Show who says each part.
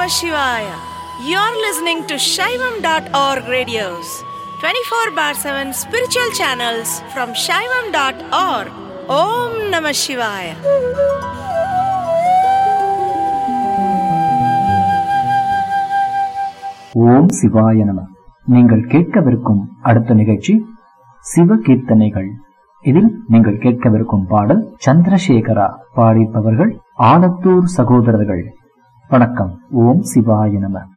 Speaker 1: Namah Shivaya. You're listening to Shaivam.org radios, 24 bar 7 spiritual channels from Shaivam.org. Om Namah Shivaya.
Speaker 2: ஓம் சிவாய நம நீங்கள் கேட்கவிருக்கும் அடுத்த நிகழ்ச்சி சிவ கீர்த்தனைகள் இதில் நீங்கள் கேட்கவிருக்கும் பாடல் சந்திரசேகரா பாடிப்பவர்கள் ஆலத்தூர் சகோதரர்கள் வணக்கம் ஓம் சிவாய நம